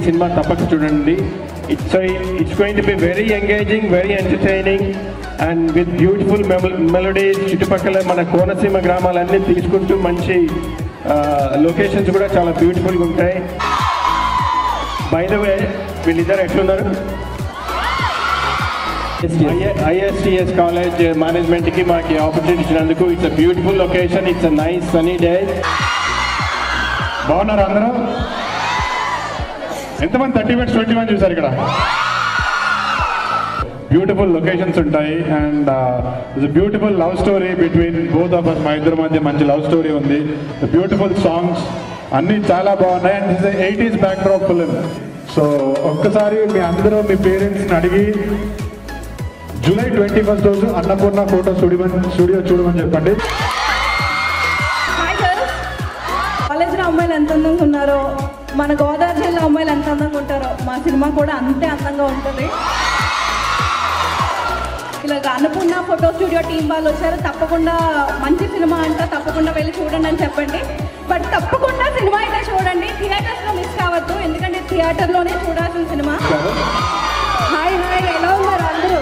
cinema తప్పక చూడండి it's it's going to be very engaging very entertaining and with beautiful melodies చుట్టుపక్కల మన కోనసీమ గ్రామాలన్నీ తీసుకుంటూ మంచి లొకేషన్స్ కూడా చాలా బ్యూటిఫుల్గా ఉంటాయి బై ద వే వీళ్ళిద్దరు ఎట్లున్నారు ఐఎస్టిఎస్ కాలేజ్ మేనేజ్మెంట్కి మాకు ఆపర్చునిటీ ఇచ్చినందుకు it's a beautiful location it's a nice sunny day బాగున్నారు అందరూ ఎంతమంది థర్టీ మినిట్స్ ట్వంటీ వన్ చూసారు ఇక్కడ బ్యూటిఫుల్ లొకేషన్స్ ఉంటాయి and it's beautiful love story between both of us మా ఇద్దరి మధ్య మంచి లవ్ స్టోరీ ఉంది బ్యూటిఫుల్ సాంగ్స్ అన్నీ చాలా బాగున్నాయి and it's eighties backdrop film so ఒక్కసారి మీ అందరూ మీ పేరెంట్స్ని అడిగి జూలై ట్వంటీ ఫస్ట్ రోజు అన్నపూర్ణ ఫోటో స్టూడియో స్టూడియో చూడమని చెప్పండి హాయ్ గర్ల్స్ కాలేజీలో అమ్మాయిలు ఎంత అందంగా ఉన్నారో మన గోదావరి జిల్లా అమ్మాయిలు ఎంత అందంగా ఉంటారో మా సినిమా కూడా అంతే అందంగా ఉంటుంది ఇలాగ అన్నపూర్ణ ఫోటో స్టూడియో టీం వాళ్ళు వచ్చారు తప్పకుండా మంచి సినిమా అంట తప్పకుండా వెళ్ళి చూడండి అని చెప్పండి బట్ తప్పకుండా సినిమా అయితే చూడండి థియేటర్స్లో మిస్ కావద్దు ఎందుకంటే థియేటర్లోనే చూడాల్సిన సినిమా హాయ్ హాయ్ ఎలా ఉన్నారు అందరూ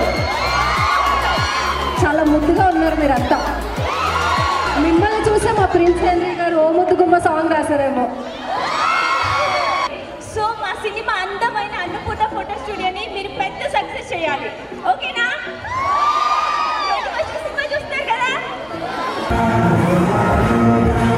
చాలా ముద్దుగా ఉన్నారు మీరంతా మిమ్మల్ని చూసే మా ప్రిన్స్ హెన్రీ గారు ఓ ముద్దు గుమ్మ సాంగ్ రాశారేమో సో మా సినిమా అందమైన అన్నపూర్ణ ఫోటో స్టూడియోని మీరు పెద్ద సక్సెస్ చేయాలి ఓకేనా సినిమా చూస్తారు కదా